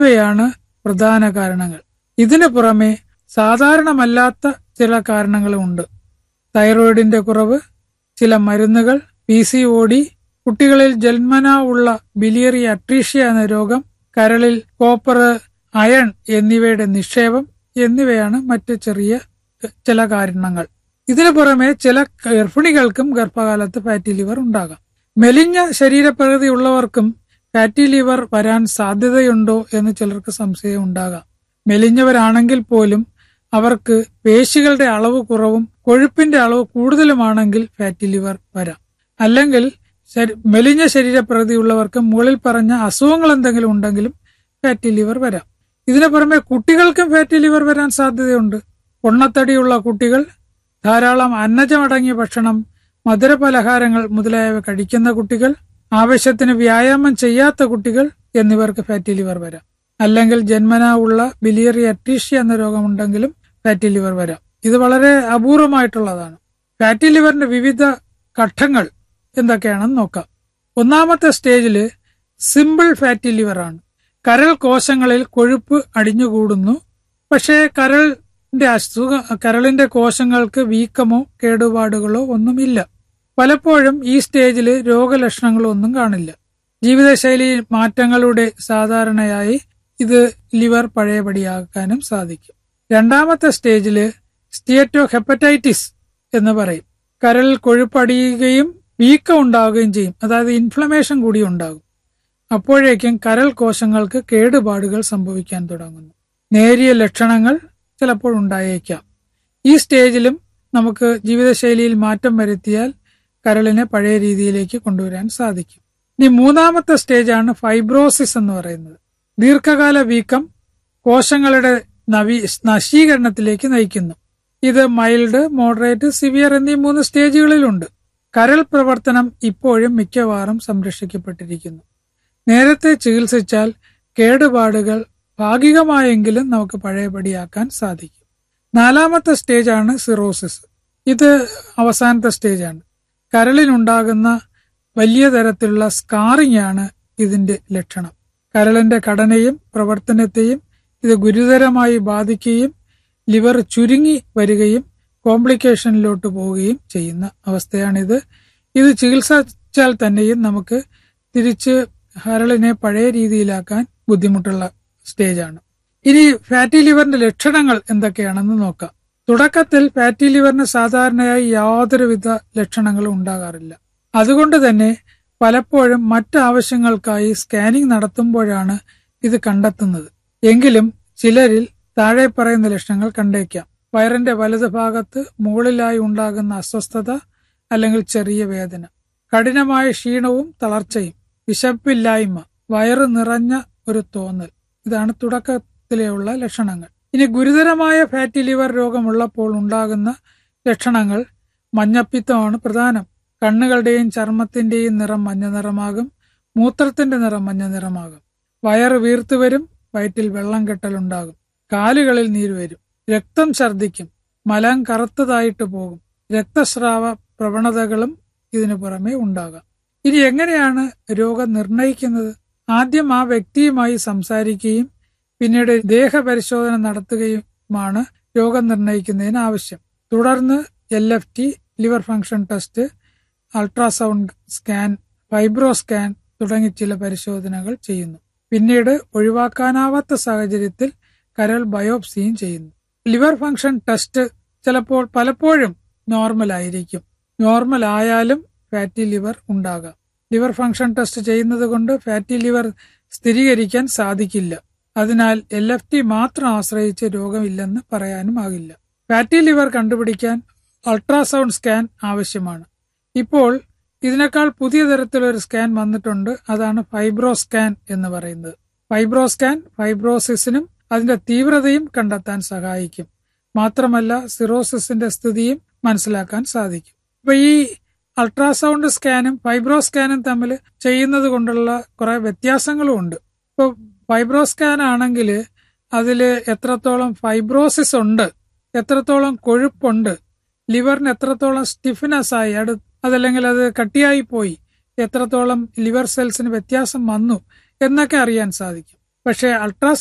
ഇവയാണ് പ്രധാന കാരണങ്ങൾ ഇതിനു പുറമെ സാധാരണമല്ലാത്ത ചില കാരണങ്ങളുമുണ്ട് തൈറോയിഡിന്റെ കുറവ് ചില മരുന്നുകൾ പി സി ഒ ഡി കുട്ടികളിൽ ജന്മനാ ഉള്ള ബിലിയറി അട്രീഷ്യ എന്ന രോഗം കരളിൽ കോപ്പർ അയൺ എന്നിവയുടെ നിക്ഷേപം എന്നിവയാണ് മറ്റ് ചെറിയ ചില കാരണങ്ങൾ ഇതിനു പുറമെ ചില ഗർഭിണികൾക്കും ഗർഭകാലത്ത് ഫാറ്റി ലിവർ ഉണ്ടാകാം മെലിഞ്ഞ ശരീരപ്രകൃതി ഉള്ളവർക്കും ഫാറ്റി ലിവർ വരാൻ സാധ്യതയുണ്ടോ എന്ന് ചിലർക്ക് സംശയം ഉണ്ടാകാം മെലിഞ്ഞവരാണെങ്കിൽ പോലും അവർക്ക് പേശികളുടെ അളവ് കുറവും കൊഴുപ്പിന്റെ അളവ് കൂടുതലുമാണെങ്കിൽ ഫാറ്റി ലിവർ വരാം അല്ലെങ്കിൽ ശരി- മെലിഞ്ഞ ശരീരപ്രകൃതി ഉള്ളവർക്ക് മുകളിൽ പറഞ്ഞ അസുഖങ്ങൾ എന്തെങ്കിലും ഉണ്ടെങ്കിലും ഫാറ്റി ലിവർ വരാം ഇതിനു പുറമെ കുട്ടികൾക്കും ഫാറ്റി ലിവർ വരാൻ സാധ്യതയുണ്ട് പൊണ്ണത്തടിയുള്ള കുട്ടികൾ ധാരാളം അന്നജമടങ്ങിയ ഭക്ഷണം മധുരപലഹാരങ്ങൾ മുതലായവ കഴിക്കുന്ന കുട്ടികൾ ആവശ്യത്തിന് വ്യായാമം ചെയ്യാത്ത കുട്ടികൾ എന്നിവർക്ക് ഫാറ്റി ലിവർ വരാം അല്ലെങ്കിൽ ജന്മനാ ഉള്ള ബിലിയറി അട്രീഷ്യ എന്ന രോഗമുണ്ടെങ്കിലും ഫാറ്റി ലിവർ വരാം ഇത് വളരെ അപൂർവമായിട്ടുള്ളതാണ് ഫാറ്റി ലിവറിന്റെ വിവിധ ഘട്ടങ്ങൾ എന്തൊക്കെയാണെന്ന് നോക്കാം ഒന്നാമത്തെ സ്റ്റേജില് സിമ്പിൾ ഫാറ്റി ലിവർ ആണ് കരൾ കോശങ്ങളിൽ കൊഴുപ്പ് അടിഞ്ഞുകൂടുന്നു പക്ഷേ കരളിന്റെ അസുഖ കരളിന്റെ കോശങ്ങൾക്ക് വീക്കമോ കേടുപാടുകളോ ഒന്നുമില്ല പലപ്പോഴും ഈ സ്റ്റേജിൽ രോഗലക്ഷണങ്ങളോ ഒന്നും കാണില്ല ജീവിതശൈലി മാറ്റങ്ങളുടെ സാധാരണയായി ഇത് ലിവർ പഴയപടിയാക്കാനും സാധിക്കും രണ്ടാമത്തെ സ്റ്റേജില് സ്റ്റേറ്റോ ഹെപ്പറ്റൈറ്റിസ് എന്ന് പറയും കരളിൽ കൊഴുപ്പടിയുകയും വീക്കം ഉണ്ടാവുകയും ചെയ്യും അതായത് ഇൻഫ്ലമേഷൻ കൂടി ഉണ്ടാകും അപ്പോഴേക്കും കരൾ കോശങ്ങൾക്ക് കേടുപാടുകൾ സംഭവിക്കാൻ തുടങ്ങുന്നു നേരിയ ലക്ഷണങ്ങൾ ചിലപ്പോൾ ഉണ്ടായേക്കാം ഈ സ്റ്റേജിലും നമുക്ക് ജീവിതശൈലിയിൽ മാറ്റം വരുത്തിയാൽ കരളിനെ പഴയ രീതിയിലേക്ക് കൊണ്ടുവരാൻ സാധിക്കും ഇനി മൂന്നാമത്തെ സ്റ്റേജാണ് ഫൈബ്രോസിസ് എന്ന് പറയുന്നത് ദീർഘകാല വീക്കം കോശങ്ങളുടെ നവീ നശീകരണത്തിലേക്ക് നയിക്കുന്നു ഇത് മൈൽഡ് മോഡറേറ്റ് സിവിയർ എന്നീ മൂന്ന് സ്റ്റേജുകളിലുണ്ട് കരൾ പ്രവർത്തനം ഇപ്പോഴും മിക്കവാറും സംരക്ഷിക്കപ്പെട്ടിരിക്കുന്നു നേരത്തെ ചികിത്സിച്ചാൽ കേടുപാടുകൾ ഭാഗികമായെങ്കിലും നമുക്ക് പഴയപടിയാക്കാൻ സാധിക്കും നാലാമത്തെ സ്റ്റേജാണ് സിറോസിസ് ഇത് അവസാനത്തെ സ്റ്റേജാണ് കരളിനുണ്ടാകുന്ന വലിയ തരത്തിലുള്ള സ്കാറിംഗ് ആണ് ഇതിന്റെ ലക്ഷണം കരളിന്റെ ഘടനയും പ്രവർത്തനത്തെയും ഇത് ഗുരുതരമായി ബാധിക്കുകയും ലിവർ ചുരുങ്ങി വരികയും കോംപ്ലിക്കേഷനിലോട്ട് പോവുകയും ചെയ്യുന്ന അവസ്ഥയാണിത് ഇത് ചികിത്സിച്ചാൽ തന്നെയും നമുക്ക് തിരിച്ച് കരളിനെ പഴയ രീതിയിലാക്കാൻ ബുദ്ധിമുട്ടുള്ള സ്റ്റേജാണ് ഇനി ഫാറ്റി ലിവറിന്റെ ലക്ഷണങ്ങൾ എന്തൊക്കെയാണെന്ന് നോക്കാം തുടക്കത്തിൽ ഫാറ്റി ലിവറിന് സാധാരണയായി യാതൊരുവിധ ലക്ഷണങ്ങളും ഉണ്ടാകാറില്ല അതുകൊണ്ട് തന്നെ പലപ്പോഴും മറ്റ് ആവശ്യങ്ങൾക്കായി സ്കാനിംഗ് നടത്തുമ്പോഴാണ് ഇത് കണ്ടെത്തുന്നത് എങ്കിലും ചിലരിൽ താഴെ പറയുന്ന ലക്ഷണങ്ങൾ കണ്ടേക്കാം വയറിന്റെ വലത് ഭാഗത്ത് മുകളിലായി ഉണ്ടാകുന്ന അസ്വസ്ഥത അല്ലെങ്കിൽ ചെറിയ വേദന കഠിനമായ ക്ഷീണവും തളർച്ചയും വിശപ്പില്ലായ്മ വയറ് നിറഞ്ഞ ഒരു തോന്നൽ ഇതാണ് തുടക്കത്തിലെയുള്ള ലക്ഷണങ്ങൾ ഇനി ഗുരുതരമായ ഫാറ്റി ലിവർ രോഗമുള്ളപ്പോൾ ഉണ്ടാകുന്ന ലക്ഷണങ്ങൾ മഞ്ഞപ്പിത്തമാണ് പ്രധാനം കണ്ണുകളുടെയും ചർമ്മത്തിന്റെയും നിറം മഞ്ഞ നിറമാകും മൂത്രത്തിന്റെ നിറം മഞ്ഞ നിറമാകും വയറ് വീർത്തു വരും വയറ്റിൽ വെള്ളം കെട്ടലുണ്ടാകും കാലുകളിൽ നീര് വരും രക്തം ഛർദ്ദിക്കും മലം കറുത്തതായിട്ട് പോകും രക്തസ്രാവ പ്രവണതകളും ഇതിനു പുറമെ ഉണ്ടാകാം ഇനി എങ്ങനെയാണ് രോഗം നിർണയിക്കുന്നത് ആദ്യം ആ വ്യക്തിയുമായി സംസാരിക്കുകയും പിന്നീട് ദേഹപരിശോധന നടത്തുകയുമാണ് രോഗം നിർണയിക്കുന്നതിന് ആവശ്യം തുടർന്ന് L F T liver function test ultrasound scan fibro scan തുടങ്ങി ചില പരിശോധനകൾ ചെയ്യുന്നു പിന്നീട് ഒഴിവാക്കാനാവാത്ത സാഹചര്യത്തിൽ കരൾ ബയോപ്സിയും ചെയ്യുന്നു ലിവർ ഫംഗ്ഷൻ ടെസ്റ്റ് ചിലപ്പോൾ പലപ്പോഴും നോർമൽ ആയിരിക്കും നോർമൽ ആയാലും ഫാറ്റി ലിവർ ഉണ്ടാകാം ലിവർ ഫംഗ്ഷൻ ടെസ്റ്റ് ചെയ്യുന്നത് കൊണ്ട് ഫാറ്റി ലിവർ സ്ഥിരീകരിക്കാൻ സാധിക്കില്ല അതിനാൽ എൽ എഫ് ടി മാത്രം ആശ്രയിച്ച് രോഗമില്ലെന്ന് പറയാനും ആകില്ല ഫാറ്റി ലിവർ കണ്ടുപിടിക്കാൻ അൾട്രാസൗണ്ട് സ്കാൻ ആവശ്യമാണ് ഇപ്പോൾ ഇതിനേക്കാൾ പുതിയ തരത്തിലൊരു സ്കാൻ വന്നിട്ടുണ്ട് അതാണ് ഫൈബ്രോ സ്കാൻ എന്ന് പറയുന്നത് ഫൈബ്രോ സ്കാൻ ഫൈബ്രോസിസിനും അതിന്റെ തീവ്രതയും കണ്ടെത്താൻ സഹായിക്കും മാത്രമല്ല സിറോസിസിന്റെ സ്ഥിതിയും മനസ്സിലാക്കാൻ സാധിക്കും അപ്പൊ ഈ അൾട്രാസൗണ്ട് സ്കാനും ഫൈബ്രോ സ്കാനും തമ്മിൽ ചെയ്യുന്നത് കൊണ്ടുള്ള കുറെ വ്യത്യാസങ്ങളും ഉണ്ട് ഇപ്പോൾ ഫൈബ്രോ സ്കാൻ ആണെങ്കിൽ അതിൽ എത്രത്തോളം ഫൈബ്രോസിസ് ഉണ്ട് എത്രത്തോളം കൊഴുപ്പുണ്ട് ലിവറിന് എത്രത്തോളം സ്റ്റിഫ്നെസ് ആയി അടു അതല്ലെങ്കിൽ അത് കട്ടിയായി പോയി എത്രത്തോളം ലിവർ സെൽസിന് വ്യത്യാസം വന്നു എന്നൊക്കെ അറിയാൻ സാധിക്കും പക്ഷേ അൾട്രാ